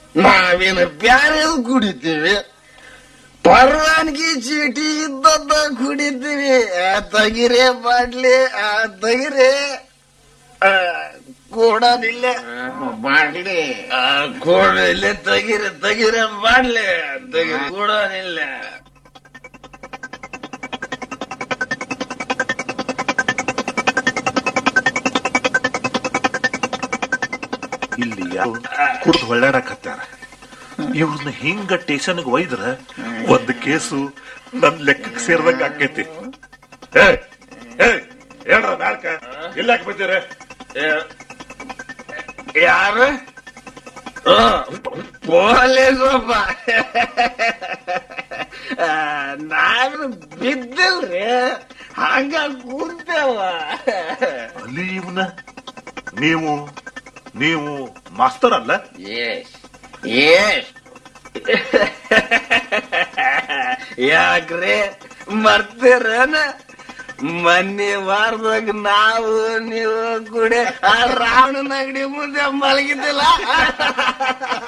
ನಾವೇನು ಬ್ಯಾರೆ ಕುಡಿತೀವಿ ಪರವಾನಗಿ ಚೀಟಿ ಇದ್ದದ್ದ ಕುಡಿತೀವಿ ಆ, ತೆಗಿರೆ ಬಾಡ್ಲಿ ಆ, ತೆಗಿರೆ ಆ, ಕೊಡೋದಿಲ್ಲ ಬಾಡ್ಲಿ ಆ, ಕೊಡೋದಿಲ್ಲ ತೆಗಿರೆ ತೆಗಿರೆ ಬಾಡ್ಲಿ ತೆಗಿರೆ ಕೊಡೋದಿಲ್ಲ ಇಲ್ಲಿ ಯಾರು ಕುಡ್ದು ಹೊಳ್ಳಾಡಕತ್ತಾರ ಇವ್ರನ್ನ ಹಿಂಗ ಸ್ಟೇಷನ್ಗೆ ಒಯ್ದ್ರ ಒಂದ್ ಕೇಸು ನನ್ ಲೆಕ್ಕಕ್ಕೆ ಸೇರ್ದಂಗ ಆಕೈತಿ ಏ ಏ ಹೇಳ್ರ ನಾಲ್ಕ ಎಲ್ಲಾಕ್ ಬಂದಿರ ಯಾರು ಓ, ಪೊಲೀಸಪ್ಪ ಆ, ನಾನು ಬಿದ್ದಿಲ್ರಿ ಹಂಗ ಕೂರ್ತೇವ ಅಲ್ಲಿ ಇವನ ನೀವು ನೀವು ಮಾಸ್ತರ್ ಅಲ್ಲ ಎಸ್ ಎಸ್ ಯಾಕ್ರಿ ಮರ್ತೀರನ ಮೊನ್ನೆ ವಾರದಾಗ ನಾವು ನೀವು ಕೂಡ ಆ ರಾವಣನ ಅಂಗಡಿ ಮುಂದೆ ಮಲಗಿದ್ದಿಲ್ಲ